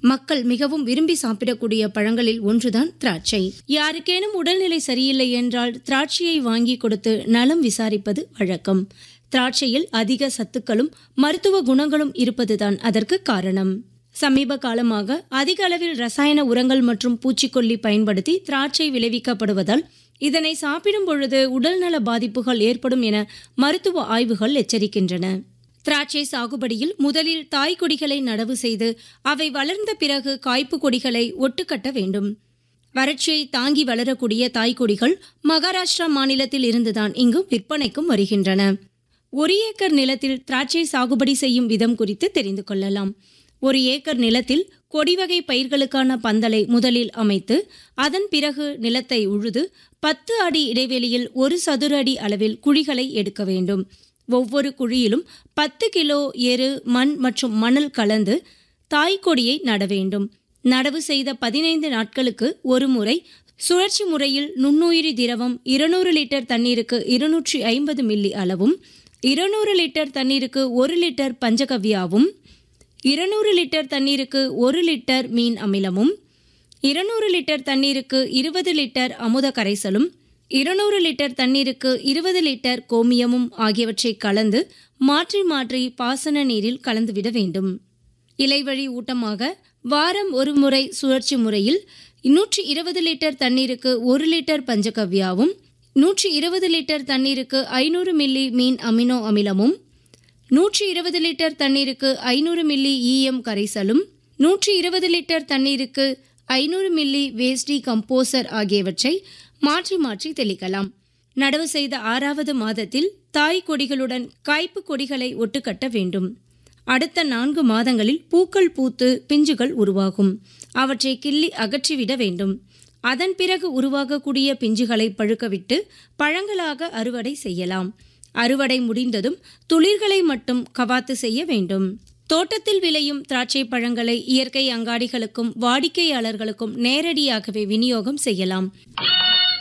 மக்கள் மிகவும் விரும்பி சாப்பிடக்கூடிய பழங்களில் ஒன்றுதான் திராட்சை யாருக்கேனும் உடல்நிலை சரியில்லை என்றால் திராட்சையை வாங்கி கொடுத்து நலம் விசாரிப்பது வழக்கம் திராட்சையில் அதிக சத்துக்களும் மருத்துவ குணங்களும் இருப்பதுதான் அதற்கு காரணம் சமீப காலமாக அதிக அளவில் ரசாயன உரங்கள் மற்றும் பூச்சிக்கொல்லி பயன்படுத்தி திராட்சை விளைவிக்கப்படுவதால் இதனை சாப்பிடும் பொழுது உடல்நல பாதிப்புகள் ஏற்படும் என மருத்துவ ஆய்வுகள் எச்சரிக்கின்றன திராட்சை சாகுபடியில் முதலில் தாய் கொடிகளை நடவு செய்து அவை வளர்ந்த பிறகு காய்ப்பு கொடிகளை ஒட்டுக்கட்ட வேண்டும் வறட்சியை தாங்கி வளரக்கூடிய தாய்க்கொடிகள் மகாராஷ்டிரா மாநிலத்தில் இருந்துதான் இங்கு விற்பனைக்கும் வருகின்றன ஒரு ஏக்கர் நிலத்தில் திராட்சை சாகுபடி செய்யும் விதம் குறித்து தெரிந்து கொள்ளலாம் ஒரு ஏக்கர் நிலத்தில் கொடிவகை பயிர்களுக்கான பந்தலை முதலில் அமைத்து அதன் பிறகு நிலத்தை உழுது பத்து அடி இடைவெளியில் ஒரு சதுர அடி அளவில் குழிகளை எடுக்க வேண்டும் ஒவ்வொரு குழியிலும் பத்து கிலோ எரு மண் மற்றும் மணல் கலந்து தாய்க்கொடியை நட வேண்டும் நடவு செய்த பதினைந்து நாட்களுக்கு ஒரு முறை சுழற்சி முறையில் நுண்ணுயிரி திரவம் இருநூறு லிட்டர் தண்ணீருக்கு இருநூற்றி ஐம்பது மில்லி அளவும் இருநூறு லிட்டர் தண்ணீருக்கு ஒரு லிட்டர் பஞ்சகவ்யாவும் இருநூறு லிட்டர் தண்ணீருக்கு ஒரு லிட்டர் மீன் அமிலமும் இருநூறு லிட்டர் தண்ணீருக்கு இருபது லிட்டர் அமுத கரைசலும் இருநூறு லிட்டர் தண்ணீருக்கு இருபது லிட்டர் கோமியமும் ஆகியவற்றை கலந்து மாற்றி மாற்றி பாசன நீரில் கலந்துவிட வேண்டும் இலைவழி ஊட்டமாக வாரம் ஒரு முறை சுழற்சி முறையில் நூற்றி இருபது லிட்டர் தண்ணீருக்கு ஒரு லிட்டர் பஞ்சகவ்யாவும் நூற்றி இருபது லிட்டர் தண்ணீருக்கு ஐநூறு மில்லி மீன் அமினோ அமிலமும் நூற்றி இருபது லிட்டர் தண்ணீருக்கு ஐநூறு மில்லி ஈயம் கரைசலும் நூற்றி இருபது லிட்டர் தண்ணீருக்கு ஐநூறு மில்லி வேஸ்டி கம்போசர் ஆகியவற்றை மாற்றி மாற்றி தெளிக்கலாம் நடவு செய்த ஆறாவது மாதத்தில் தாய் கொடிகளுடன் காய்ப்பு கொடிகளை ஒட்டுக்கட்ட வேண்டும் அடுத்த நான்கு மாதங்களில் பூக்கள் பூத்து பிஞ்சுகள் உருவாகும் அவற்றை கிள்ளி அகற்றிவிட வேண்டும் அதன் பிறகு உருவாகக்கூடிய பிஞ்சுகளை பழுக்கவிட்டு பழங்களாக அறுவடை செய்யலாம் அறுவடை முடிந்ததும் துளிர்களை மட்டும் கவாத்து செய்ய வேண்டும் தோட்டத்தில் விளையும் திராட்சை பழங்களை இயற்கை அங்காடிகளுக்கும் வாடிக்கையாளர்களுக்கும் நேரடியாகவே விநியோகம் செய்யலாம்